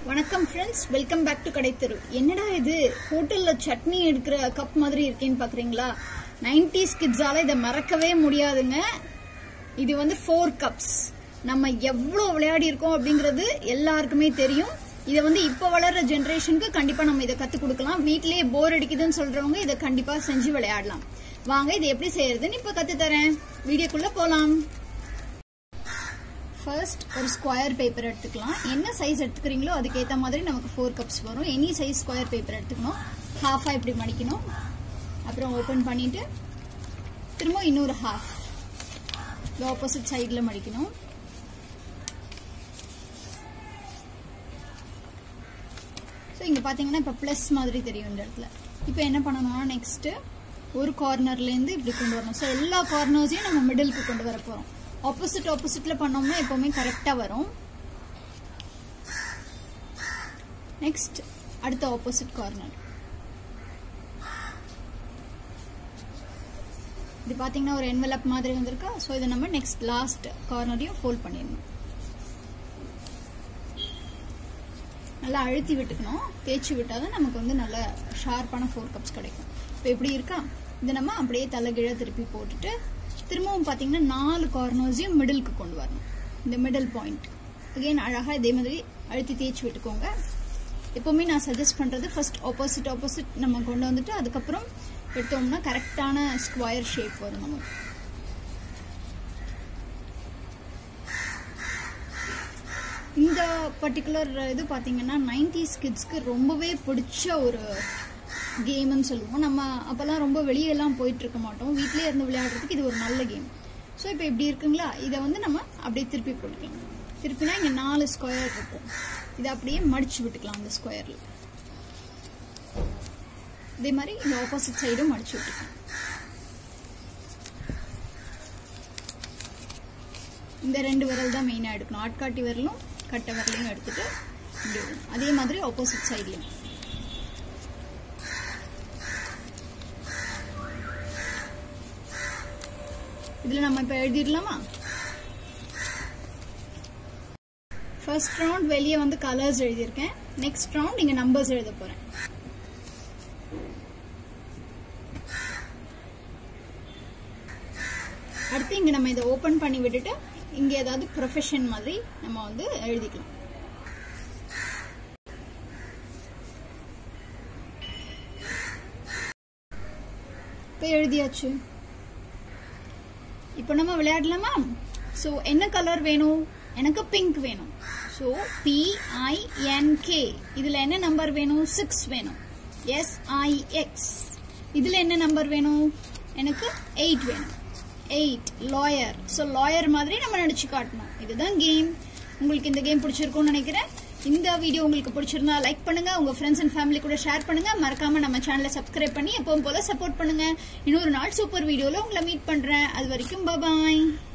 வணக்கம் friends welcome back to கடைத்தெரு என்னடா இது ஹோட்டல்ல சட்னி எடுக்கிற கப் மாதிரி இருக்கேன்னு பாக்குறீங்களா நைன்டிஸ் கிட்ஸால இதை மறக்கவே முடியாதுங்க இது வந்து ஃபோர் கப்ஸ் நம்ம எவ்வளவு விளையாடி இருக்கோம் அப்படிங்கிறது எல்லாருக்குமே தெரியும் இதை வந்து இப்ப வளர்ற ஜெனரேஷனுக்கு கண்டிப்பா நம்ம இதை கத்து கொடுக்கலாம் வீட்லயே போர் அடிக்குதுன்னு சொல்றவங்க இதை கண்டிப்பா செஞ்சு விளையாடலாம் வாங்க இதை எப்படி செய்யறதுன்னு இப்ப கத்து தரேன் வீடியோக்குள்ள போலாம் ஃபர்ஸ்ட் ஒரு ஸ்கொயர் பேப்பர் எடுத்துக்கலாம் என்ன சைஸ் எடுத்துக்கிறீங்களோ அதுக்கேற்ற மாதிரி நமக்கு ஃபோர் கப்ஸ் வரும் எனி சைஸ் ஸ்கொயர் பேப்பர் எடுத்துக்கணும் ஹாஃபாக இப்படி மடிக்கணும் அப்புறம் ஓப்பன் பண்ணிட்டு திரும்ப இன்னொரு ஹாஃப் இது ஆப்போசிட் சைடில் மடிக்கணும் ஸோ இங்கே பார்த்தீங்கன்னா இப்போ ப்ளஸ் மாதிரி தெரியும் இந்த இடத்துல இப்போ என்ன பண்ணணும்னா நெக்ஸ்ட்டு ஒரு கார்னர்லேருந்து இப்படி கொண்டு வரணும் ஸோ எல்லா கார்னர்ஸையும் நம்ம மிடிலுக்கு கொண்டு வர போகிறோம் ஆப்போசிட் ஆப்போசிட்ல பண்ணோம்னா எப்பவுமே கரெக்டா வரும் நெக்ஸ்ட் அடுத்த ஆப்போசிட் கார்னர் இது பாத்தீங்கன்னா ஒரு என்வலப் மாதிரி வந்திருக்கா ஸோ இதை நம்ம நெக்ஸ்ட் லாஸ்ட் கார்னரையும் ஃபோல்ட் பண்ணிடணும் நல்லா அழுத்தி விட்டுக்கணும் தேய்ச்சி விட்டாதான் நமக்கு வந்து நல்ல ஷார்ப்பான ஃபோர் கப்ஸ் கிடைக்கும் இப்போ எப்படி இருக்கா இதை நம்ம அப்படியே தலைகீழ திருப்பி போட்டுட்டு திரும்பவும் பார்த்தீங்கன்னா நாலு கார்னர்ஸையும் மிடிலுக்கு கொண்டு வரணும் இந்த மிடில் பாயிண்ட் அகெயின் அழகாக இதே மாதிரி அழுத்தி தேய்ச்சி விட்டுக்கோங்க எப்போவுமே நான் சஜஸ்ட் பண்ணுறது ஃபர்ஸ்ட் ஆப்போசிட் ஆப்போசிட் நம்ம கொண்டு வந்துட்டு அதுக்கப்புறம் எடுத்தோம்னா கரெக்டான ஸ்கொயர் ஷேப் வரும் நமக்கு இந்த பர்டிகுலர் இது பார்த்தீங்கன்னா நைன்டிஸ் கிட்ஸ்க்கு ரொம்பவே பிடிச்ச ஒரு கேம்னு சொல்லுவோம் நம்ம அப்போல்லாம் ரொம்ப வெளியெல்லாம் போயிட்டு இருக்க மாட்டோம் வீட்லயே இருந்து விளையாடுறதுக்கு இது ஒரு நல்ல கேம் ஸோ இப்போ இப்படி இருக்குங்களா இதை வந்து நம்ம அப்படியே திருப்பி போட்டுக்கலாம் திருப்பினா இங்கே நாலு ஸ்கொயர் இருக்கும் இதை அப்படியே மடிச்சு விட்டுக்கலாம் அந்த ஸ்கொயரில் இதே மாதிரி இந்த ஆப்போசிட் சைடும் மடிச்சு விட்டுக்கலாம் இந்த ரெண்டு விரல் தான் மெயினாக எடுக்கணும் ஆட்காட்டி விரலும் கட்டை விரலையும் எடுத்துட்டு இப்படி விடணும் அதே மாதிரி ஆப்போசிட் சைட்லையும் இதுல நம்ம இப்ப எழுதிடலாமா ஃபர்ஸ்ட் ரவுண்ட் வெளியே வந்து கலர்ஸ் எழுதியிருக்கேன் நெக்ஸ்ட் ரவுண்ட் இங்க நம்பர்ஸ் எழுத போறேன் அடுத்து இங்க நம்ம இதை ஓபன் பண்ணி விட்டுட்டு இங்க ஏதாவது ப்ரொஃபஷன் மாதிரி நம்ம வந்து எழுதிக்கலாம் இப்போ எழுதியாச்சு இப்போ நம்ம விளையாடலாமா ஸோ என்ன கலர் வேணும் எனக்கு பிங்க் வேணும் ஸோ பிஐஎன்கே இதில் என்ன நம்பர் வேணும் சிக்ஸ் வேணும் எஸ்ஐஎக்ஸ் இதில் என்ன நம்பர் வேணும் எனக்கு எயிட் வேணும் எயிட் லாயர் ஸோ லாயர் மாதிரி நம்ம நடிச்சு காட்டணும் இதுதான் கேம் உங்களுக்கு இந்த கேம் பிடிச்சிருக்கும்னு நினைக்கிறேன் இந்த வீடியோ உங்களுக்கு பிடிச்சிருந்தா லைக் பண்ணுங்க உங்க ஃப்ரெண்ட்ஸ் அண்ட் ஃபேமிலி கூட ஷேர் பண்ணுங்க மறக்காம நம்ம சேனலை சப்ஸ்கிரைப் பண்ணி எப்பவும் போல சப்போர்ட் பண்ணுங்க இன்னொரு நாள் சூப்பர் வீடியோல உங்களை மீட் பண்றேன் அது வரைக்கும் பாய்